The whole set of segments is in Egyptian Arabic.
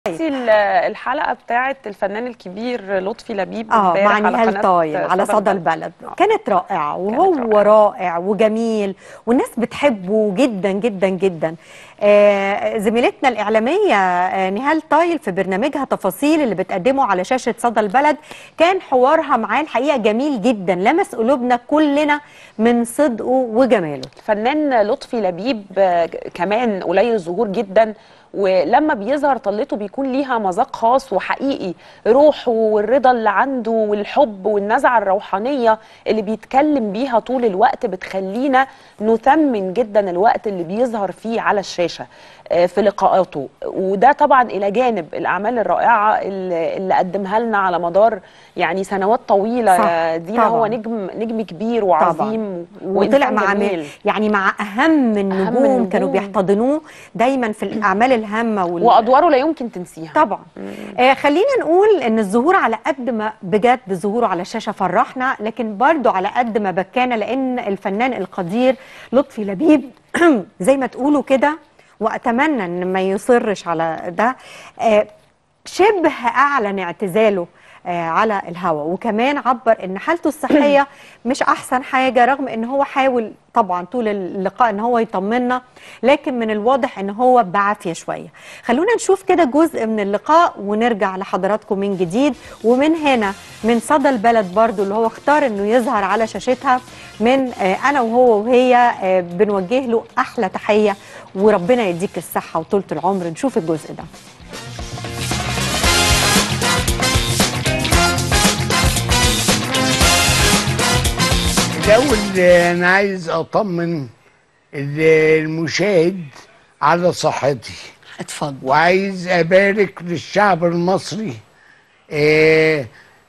شفتي ال- الحلقه بتاعه الفنان الكبير لطفي لبيب اه امبارح مع على نهال قناة طايل على صدى البلد كانت رائعه وهو رائعة. رائع وجميل والناس بتحبه جدا جدا جدا آه زميلتنا الاعلاميه آه نهال طايل في برنامجها تفاصيل اللي بتقدمه على شاشه صدى البلد كان حوارها معاه الحقيقه جميل جدا لمس قلوبنا كلنا من صدقه وجماله الفنان لطفي لبيب آه، كمان قليل الظهور جدا ولما بيظهر طلته بيكون ليها مذاق خاص وحقيقي روحه والرضا اللي عنده والحب والنزعه الروحانيه اللي بيتكلم بيها طول الوقت بتخلينا نثمن جدا الوقت اللي بيظهر فيه على الشاشه آه، في لقاءاته وده طبعا الى جانب الاعمال الرائعه اللي اللي قدمها لنا على مدار يعني سنوات طويله صح، يا دينا هو طبعاً. نجم نجم كبير وعظيم وطلع وإنسان مع جميل. يعني مع اهم النجوم, النجوم. كانوا بيحتضنوه دايما في الاعمال الهامه وال... وادواره لا يمكن تنسيها طبعا آه خلينا نقول ان الظهور على قد ما بجد ظهوره على الشاشه فرحنا لكن برضو على قد ما بكانا لان الفنان القدير لطفي لبيب زي ما تقولوا كده واتمنى ان ما يصرش على ده آه شبه اعلن اعتزاله آه، على الهواء وكمان عبر ان حالته الصحيه مش احسن حاجه رغم ان هو حاول طبعا طول اللقاء ان هو يطمنا لكن من الواضح ان هو بعافيه شويه خلونا نشوف كده جزء من اللقاء ونرجع لحضراتكم من جديد ومن هنا من صدى البلد برضو اللي هو اختار انه يظهر على شاشتها من آه، انا وهو وهي آه، بنوجه له احلى تحيه وربنا يديك الصحه وطولة العمر نشوف الجزء ده الأول أنا عايز أطمن المشاهد على صحتي اتفضل وعايز أبارك للشعب المصري آه،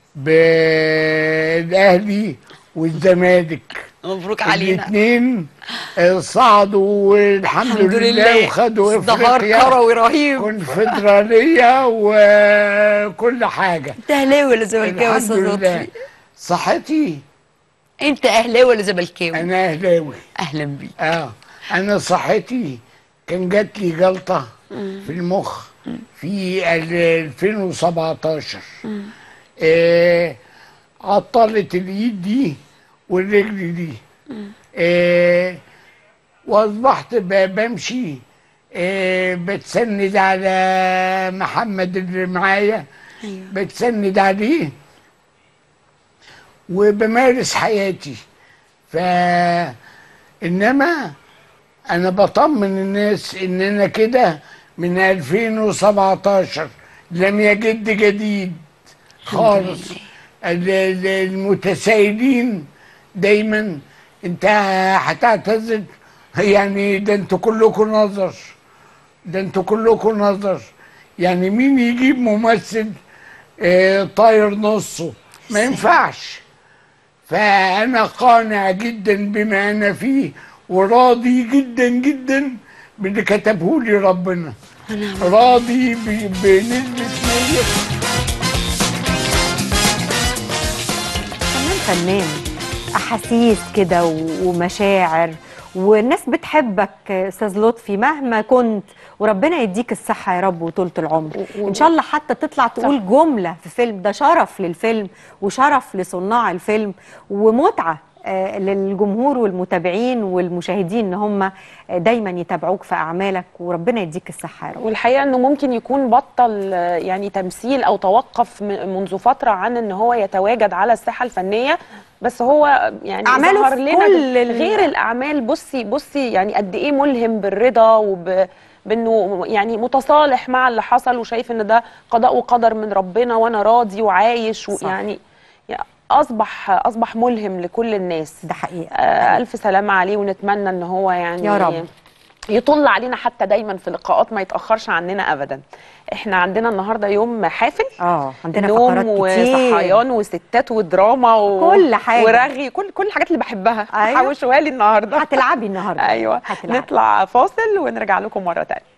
بالأهلي والزمالك مبروك علينا الاثنين صعدوا والحمد الحمد لله لله وخدوا ازدهار افريقيا كروي رهيب كونفدراليه وكل حاجه انت اهلاوي ولا زملكاوي يا الحمد استاذ لله لطفي صحتي انت اهلاوي ولا زملكاوي انا اهلاوي اهلا بيك اه انا صحتي كان جات لي جلطه في المخ في ال- 2017 آه عطلت الايد دي والرجل دي آه واصبحت ب- بمشي آه بتسند على محمد اللي معايا بتسند عليه وبمارس حياتي ف انما انا بطمن الناس ان انا كده من 2017 لم يجد جديد خالص ال- ال- المتسائلين دايما انت هتعتذر يعني ده انتوا كلكم نظر ده انتوا كلكم نظر يعني مين يجيب ممثل آه، طاير نصه ما ينفعش فأنا قانع جدا بما أنا فيه وراضي جدا جدا باللي كتبه لي ربنا راضي ب- بنسبة 100 كمان فنان احاسيس كده و- ومشاعر والناس بتحبك آه، استاذ لطفي مهما كنت وربنا يديك الصحه يا رب وطولة العمر و- ان شاء الله حتى تطلع تقول جمله في فيلم ده شرف للفيلم وشرف لصناع الفيلم ومتعه آه، للجمهور والمتابعين والمشاهدين ان هم آه، دايما يتابعوك في اعمالك وربنا يديك الصحه يا رب والحقيقه انه ممكن يكون بطل آه، يعني تمثيل او توقف م- منذ فتره عن ان هو يتواجد على الساحه الفنيه بس هو يعني أعماله ظهر في لنا كل ال- غير الاعمال بصي بصي يعني قد ايه ملهم بالرضا وب بانه يعني متصالح مع اللي حصل وشايف ان ده قضاء وقدر من ربنا وانا راضي وعايش صح. ويعني يعني اصبح اصبح ملهم لكل الناس ده حقيقه آه الف سلامه عليه ونتمنى ان هو يعني يا رب. يطل علينا حتى دايما في لقاءات ما يتاخرش عننا ابدا احنا عندنا النهارده يوم حافل اه عندنا نوم فقرات كتير وصحيان وستات ودراما و... كل حاجة. ورغي كل كل الحاجات اللي بحبها أيوة. حوشوها لي النهارده هتلعبي النهارده ايوه هتلعبي. نطلع فاصل ونرجع لكم مره تانية